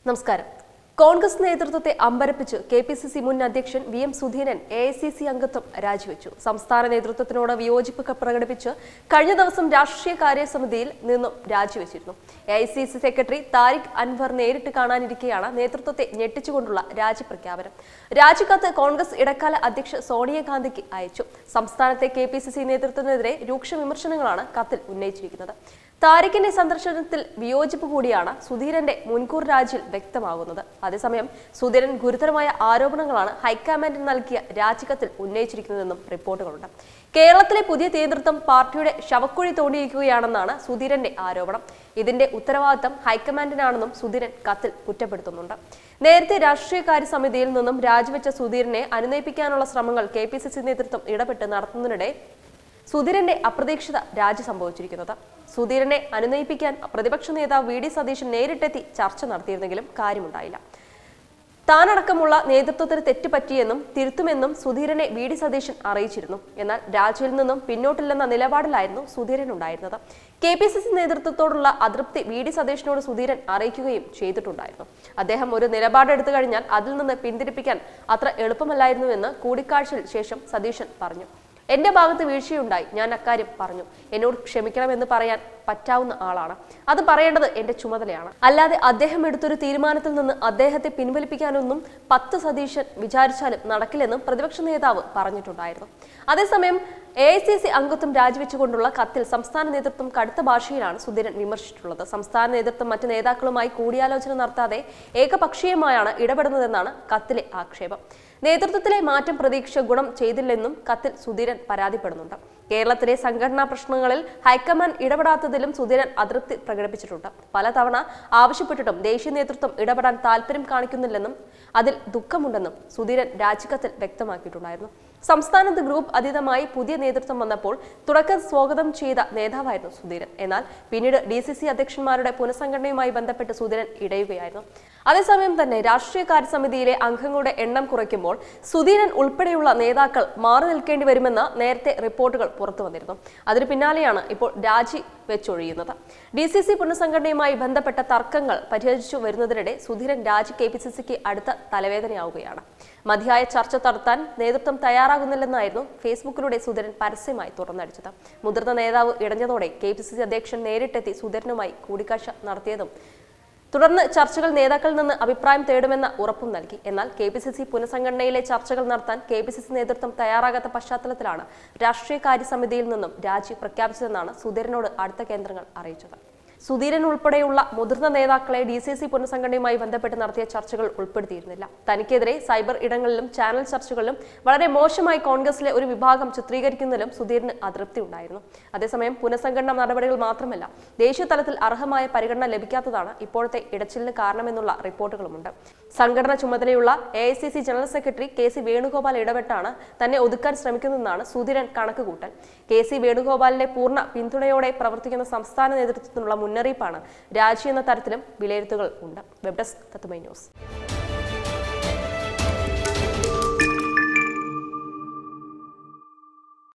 നമസ്കാരം കോൺഗ്രസ് നേതൃത്വത്തെ അമ്പരപ്പിച്ച് കെ പി സി സി മുൻ അധ്യക്ഷൻ V M Sudheeran A I C C അംഗത്വം രാജിവെച്ചു സംസ്ഥാന നേതൃത്വത്തിനോട് വിയോജിപ്പ് പ്രകടിപ്പിച്ച് കഴിഞ്ഞ ദിവസം രാഷ്ട്രീയ കാര്യസമിതിയിൽ നിന്നും രാജിവെച്ചിരുന്നു A I C C secretary Tariq Anwar നേരിട്ട് കാണാനിരിക്കെയാണ് നേതൃത്വത്തെ ഞെട്ടിച്ചുകൊണ്ടുള്ള രാജിപ്രഖ്യാപനം രാജിക്കത്ത് കോൺഗ്രസ് ഇടക്കാല അധ്യക്ഷ സോണിയാഗാന്ധിക്ക് അയച്ചു സംസ്ഥാനത്തെ കെ പി സി സി നേതൃത്വത്തിനെതിരെ രൂക്ഷ വിമർശനങ്ങളാണ് കത്തിൽ ഉന്നയിച്ചിരിക്കുന്നത് താരിഖിന്റെ സന്ദർശനത്തിൽ വിയോജിപ്പ് കൂടിയാണ് സുധീരന്റെ മുൻകൂർ രാജിയിൽ വ്യക്തമാകുന്നത് അതേസമയം സുധീരൻ ഗുരുതരമായ ആരോപണങ്ങളാണ് ഹൈക്കമാൻഡിന് നൽകിയ രാജിക്കത്തിൽ ഉന്നയിച്ചിരിക്കുന്നതെന്നും റിപ്പോർട്ടുകളുണ്ട് കേരളത്തിലെ പുതിയ നേതൃത്വം പാർട്ടിയുടെ ശവക്കുഴി തോണ്ടിയിരിക്കുകയാണെന്നാണ് സുധീരന്റെ ആരോപണം ഇതിന്റെ ഉത്തരവാദിത്തം ഹൈക്കമാൻഡിനാണെന്നും സുധീരൻ കത്തിൽ കുറ്റപ്പെടുത്തുന്നുണ്ട് നേരത്തെ രാഷ്ട്രീയകാര്യ സമിതിയിൽ നിന്നും രാജിവെച്ച സുധീരനെ അനുനയിപ്പിക്കാനുള്ള ശ്രമങ്ങൾ കെ പി സി സി നേതൃത്വം ഇടപെട്ട് നടത്തുന്നതിനിടെ സുധീരന്റെ അപ്രതീക്ഷിത രാജി സംഭവിച്ചിരിക്കുന്നത് സുധീരനെ അനുനയിപ്പിക്കാൻ പ്രതിപക്ഷ നേതാവ് വി ഡി സതീശൻ നേരിട്ടെത്തി ചർച്ച നടത്തിയിരുന്നെങ്കിലും കാര്യമുണ്ടായില്ല താനടക്കമുള്ള നേതൃത്വത്തിന് തെറ്റുപറ്റിയെന്നും തിരുത്തുമെന്നും സുധീരനെ വി ഡി സതീശൻ അറിയിച്ചിരുന്നു എന്നാൽ രാജിയിൽ നിന്നും പിന്നോട്ടില്ലെന്ന നിലപാടിലായിരുന്നു സുധീരൻ ഉണ്ടായിരുന്നത് കെ പി സി സി നേതൃത്വത്തോടുള്ള അതൃപ്തി വി ഡി സതീശനോട് സുധീരൻ അറിയിക്കുകയും ചെയ്തിട്ടുണ്ടായിരുന്നു അദ്ദേഹം ഒരു നിലപാടെടുത്തു കഴിഞ്ഞാൽ അതിൽ നിന്ന് പിന്തിരിപ്പിക്കാൻ അത്ര എളുപ്പമല്ലായിരുന്നുവെന്ന് കൂടിക്കാഴ്ചയിൽ ശേഷം സതീശൻ പറഞ്ഞു എന്റെ ഭാഗത്ത് വീഴ്ചയുണ്ടായി ഞാൻ അക്കാര്യം പറഞ്ഞു എന്നോട് ക്ഷമിക്കണമെന്ന് പറയാൻ പറ്റാവുന്ന ആളാണ് അത് പറയേണ്ടത് എന്റെ ചുമതലയാണ് അല്ലാതെ അദ്ദേഹം എടുത്തൊരു തീരുമാനത്തിൽ നിന്ന് അദ്ദേഹത്തെ പിൻവലിപ്പിക്കാനൊന്നും പത്ത് സതീശൻ വിചാരിച്ചാലും നടക്കില്ലെന്നും പ്രതിപക്ഷ നേതാവ് പറഞ്ഞിട്ടുണ്ടായിരുന്നു അതേസമയം എ ഐ സി സി അംഗത്വം രാജിവെച്ചുകൊണ്ടുള്ള കത്തിൽ സംസ്ഥാന നേതൃത്വം കടുത്ത ഭാഷയിലാണ് സുധീരൻ വിമർശിച്ചിട്ടുള്ളത് സംസ്ഥാന നേതൃത്വം മറ്റ് നേതാക്കളുമായി കൂടിയാലോചന നടത്താതെ ഏകപക്ഷീയമായാണ് ഇടപെടുന്നതെന്നാണ് കത്തിലെ ആക്ഷേപം നേതൃത്വത്തിലെ മാറ്റം പ്രതീക്ഷ ഗുണം ചെയ്തില്ലെന്നും കത്തിൽ സുധീരൻ പരാതിപ്പെടുന്നുണ്ട് കേരളത്തിലെ സംഘടനാ പ്രശ്നങ്ങളിൽ ഹൈക്കമാൻഡ് ഇടപെടാത്തതിലും സുധീരൻ അതൃപ്തി പ്രകടിപ്പിച്ചിട്ടുണ്ട് പലതവണ ആവശ്യപ്പെട്ടിട്ടും ദേശീയ നേതൃത്വം ഇടപെടാൻ താല്പര്യം കാണിക്കുന്നില്ലെന്നും അതിൽ ദുഃഖമുണ്ടെന്നും സുധീരൻ രാജിക്കത്തിൽ വ്യക്തമാക്കിയിട്ടുണ്ടായിരുന്നു സംസ്ഥാനത്ത് ഗ്രൂപ്പ് അതീതമായി പുതിയ നേതൃത്വം വന്നപ്പോൾ തുടക്കം സ്വാഗതം ചെയ്ത നേതാവായിരുന്നു സുധീരൻ എന്നാൽ പിന്നീട് ഡി സി സി അധ്യക്ഷന്മാരുടെ പുനഃസംഘടനയുമായി ബന്ധപ്പെട്ട് സുധീരൻ ഇടയുകയായിരുന്നു അതേസമയം തന്നെ രാഷ്ട്രീയ കാര്യസമിതിയിലെ അംഗങ്ങളുടെ എണ്ണം കുറയ്ക്കുമ്പോൾ സുധീരൻ ഉൾപ്പെടെയുള്ള നേതാക്കൾ മാറി നിൽക്കേണ്ടി വരുമെന്ന് നേരത്തെ റിപ്പോർട്ടുകൾ പുറത്തു വന്നിരുന്നു അതിന് പിന്നാലെയാണ് ഇപ്പോൾ രാജി വെച്ചൊഴിയുന്നത് ഡി സി സി പുനഃസംഘടനയുമായി ബന്ധപ്പെട്ട തർക്കങ്ങൾ പരിഹരിച്ചു വരുന്നതിനിടെ സുധീരൻ രാജി കെ പി സി സിക്ക് അടുത്ത തലവേദനയാവുകയാണ് മതിയായ ചർച്ച നടത്താൻ നേതൃത്വം തയ്യാറാകുന്നില്ലെന്നായിരുന്നു ഫേസ്ബുക്കിലൂടെ സുധീരൻ പരസ്യമായി തുറന്നടിച്ചത് മുതിർന്ന നേതാവ് ഇടഞ്ഞതോടെ കെ പി സി സി അധ്യക്ഷൻ നേരിട്ടെത്തി സുധീരനുമായി കൂടിക്കാഴ്ച നടത്തിയതും തുടർന്ന് ചർച്ചകൾ നേതാക്കളിൽ നിന്ന് അഭിപ്രായം തേടുമെന്ന ഉറപ്പും നൽകി എന്നാൽ കെ പി സി സി പുനഃസംഘടനയിലെ ചർച്ചകൾ നടത്താൻ കെ പി സി സി നേതൃത്വം തയ്യാറാകാത്ത പശ്ചാത്തലത്തിലാണ് രാഷ്ട്രീയ കാര്യ സമിതിയിൽ നിന്നും രാജി പ്രഖ്യാപിച്ചതെന്നാണ് സുധീരനോട് അടുത്ത കേന്ദ്രങ്ങൾ അറിയിച്ചത് സുധീരൻ ഉൾപ്പെടെയുള്ള മുതിർന്ന നേതാക്കളെ ഡി സി സി പുനഃസംഘടനയുമായി ബന്ധപ്പെട്ട് നടത്തിയ ചർച്ചകൾ ഉൾപ്പെടുത്തിയിരുന്നില്ല തനിക്കെതിരെ സൈബർ ഇടങ്ങളിലും ചാനൽ ചർച്ചകളിലും വളരെ മോശമായി കോൺഗ്രസിലെ ഒരു വിഭാഗം ചിത്രീകരിക്കുന്നതിലും സുധീരന് അതൃപ്തി ഉണ്ടായിരുന്നു അതേസമയം പുനഃസംഘടന നടപടികൾ മാത്രമല്ല ദേശീയ തലത്തിൽ അർഹമായ പരിഗണന ലഭിക്കാത്തതാണ് ഇപ്പോഴത്തെ ഇടച്ചിലിന് കാരണമെന്നുള്ള റിപ്പോർട്ടുകളുമുണ്ട് സംഘടന ചുമതലയുള്ള A I C C general secretary K C Venugopal ഇടപെട്ടാണ് തന്നെ ഒതുക്കാൻ ശ്രമിക്കുന്നതെന്നാണ് സുധീരൻ കണക്കുകൂട്ടൽ കെ സി വേണുഗോപാലിന്റെ പൂർണ്ണ പിന്തുണയോടെ പ്രവർത്തിക്കുന്ന സംസ്ഥാന നേതൃത്വത്തിനുള്ള മുന്നറിയിപ്പാണ് രാജി എന്ന തരത്തിലും വിലയിരുത്തലുകൾ ഉണ്ട് വെബ് ഡെസ്ക് തത്തുമൈ ന്യൂസ്